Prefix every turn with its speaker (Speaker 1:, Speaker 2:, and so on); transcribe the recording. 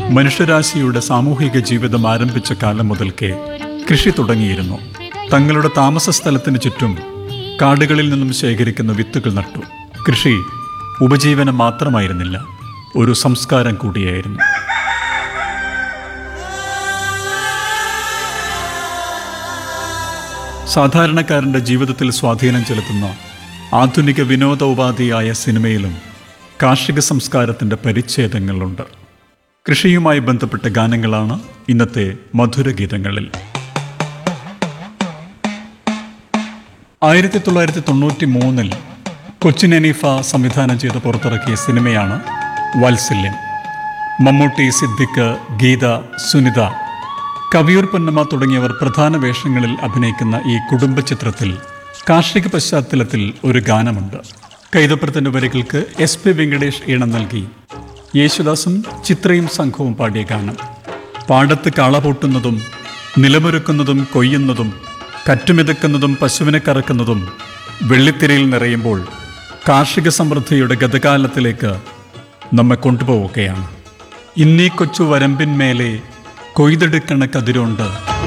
Speaker 1: മനുഷ്യരാശിയുടെ സാമൂഹിക ജീവിതം ആരംഭിച്ച കാലം മുതൽക്കേ കൃഷി തുടങ്ങിയിരുന്നു തങ്ങളുടെ താമസ സ്ഥലത്തിന് ചുറ്റും കാടുകളിൽ നിന്നും ശേഖരിക്കുന്ന വിത്തുകൾ നട്ടു കൃഷി ഉപജീവനം മാത്രമായിരുന്നില്ല ഒരു സംസ്കാരം കൂടിയായിരുന്നു സാധാരണക്കാരന്റെ ജീവിതത്തിൽ സ്വാധീനം ചെലുത്തുന്ന ആധുനിക വിനോദ ഉപാധിയായ സിനിമയിലും കാർഷിക സംസ്കാരത്തിന്റെ പരിച്ഛേദങ്ങളുണ്ട് കൃഷിയുമായി ബന്ധപ്പെട്ട ഗാനങ്ങളാണ് ഇന്നത്തെ മധുരഗീതങ്ങളിൽ ആയിരത്തി തൊള്ളായിരത്തി തൊണ്ണൂറ്റി മൂന്നിൽ കൊച്ചിൻ അനീഫ സംവിധാനം ചെയ്ത് പുറത്തിറക്കിയ സിനിമയാണ് വാത്സല്യം മമ്മൂട്ടി സിദ്ദിഖ് ഗീത സുനിത കവിയൂർ പൊന്നമ്മ തുടങ്ങിയവർ പ്രധാന വേഷങ്ങളിൽ അഭിനയിക്കുന്ന ഈ കുടുംബ ചിത്രത്തിൽ കാർഷിക പശ്ചാത്തലത്തിൽ ഒരു ഗാനമുണ്ട് കൈതപ്രത്തിന്റെ വരികൾക്ക് എസ് പി വെങ്കടേഷ് ഈണം നൽകി യേശുദാസും ചിത്രയും സംഘവും പാടിയ ഗാനം പാടത്ത് കാള പൊട്ടുന്നതും നിലമൊരുക്കുന്നതും കൊയ്യുന്നതും കറ്റുമിതക്കുന്നതും പശുവിനെ കറക്കുന്നതും വെള്ളിത്തിരയിൽ നിറയുമ്പോൾ കാർഷിക സമൃദ്ധിയുടെ ഗതകാലത്തിലേക്ക് നമ്മെ കൊണ്ടുപോവുകയാണ് ഇന്നീ കൊച്ചു വരമ്പിന്മേലെ കൊയ്തെടുക്കണ കതിരോണ്ട്